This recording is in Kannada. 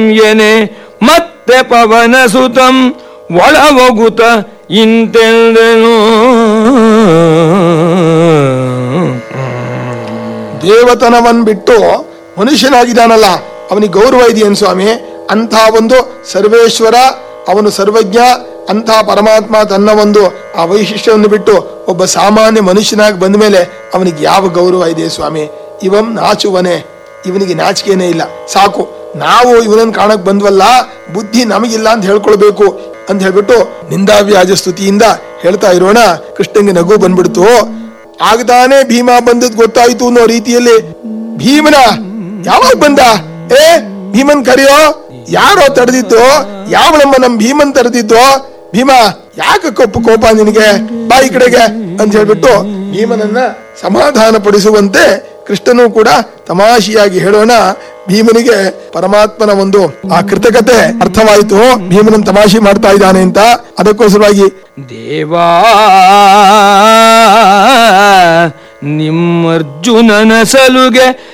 ಎನೆ ಮತ್ತೆ ಪವನ ಸುತಂ ಒಳವಗುತ ಇಂತೆಂದನು ದೇವತನವನ್ ಬಿಟ್ಟು ಮನುಷ್ಯನಾಗಿದ್ದಾನಲ್ಲ ಅವನಿಗೆ ಗೌರವ ಇದೆಯೇನು ಸ್ವಾಮಿ ಅಂಥ ಒಂದು ಸರ್ವೇಶ್ವರ ಅವನು ಸರ್ವಜ್ಞ ಅಂಥ ಪರಮಾತ್ಮ ತನ್ನ ಒಂದು ಆ ವೈಶಿಷ್ಟ್ಯವನ್ನು ಬಿಟ್ಟು ಒಬ್ಬ ಸಾಮಾನ್ಯ ಮನುಷ್ಯನಾಗಿ ಬಂದ ಮೇಲೆ ಅವನಿಗೆ ಯಾವ ಗೌರವ ಇದೆ ಸ್ವಾಮಿ ಇವಂ ನಾಚುವನೆ ಇವನಿಗೆ ನಾಚಿಕೆನೇ ಇಲ್ಲ ಸಾಕು ನಾವು ಇವನನ್ನು ಕಾಣಕ್ ಬಂದ್ವಲ್ಲ ಬುದ್ಧಿ ನಮಗಿಲ್ಲ ಅಂತ ಹೇಳ್ಕೊಳ್ಬೇಕು ಅಂತ ಹೇಳ್ಬಿಟ್ಟು ನಿಂದಾವ್ಯಾಜ ಸ್ತುತಿಯಿಂದ ಹೇಳ್ತಾ ಇರೋಣ ಕೃಷ್ಣಂಗೆ ನಗು ಬಂದ್ಬಿಡ್ತು ಆಗತಾನೆ ಭೀಮ ಬಂದದ್ ಗೊತ್ತಾಯ್ತು ಅನ್ನೋ ರೀತಿಯಲ್ಲಿ ಭೀಮನ ಯಾವಾಗ ಬಂದ ಏ ಭೀಮನ್ ಕರೆಯೋ ಯಾರೋ ತಡೆದಿದ್ದು ಯಾವ ನಮ್ಮ ನಮ್ ಭೀಮನ್ ತಡೆದಿದ್ದು ಭೀಮ ಯಾಕೆ ಕೋಪ ಕೋಪ ನಿನಗೆ ಬಾ ಈ ಕಡೆಗೆ ಅಂತ ಹೇಳ್ಬಿಟ್ಟು ಭೀಮನನ್ನ ಸಮಾಧಾನ ಪಡಿಸುವಂತೆ ಕೃಷ್ಣನು ಕೂಡ ತಮಾಷೆಯಾಗಿ ಹೇಳೋಣ ಭೀಮನಿಗೆ ಪರಮಾತ್ಮನ ಒಂದು ಆ ಕೃತಕತೆ ಅರ್ಥವಾಯಿತು ಭೀಮನನ್ ತಮಾಷೆ ಮಾಡ್ತಾ ಇದ್ದಾನೆ ಅಂತ ಅದಕ್ಕೋಸ್ಕರವಾಗಿ ದೇವಾ ನಿಮ್ಮರ್ಜುನನ ಸಲುಗೆ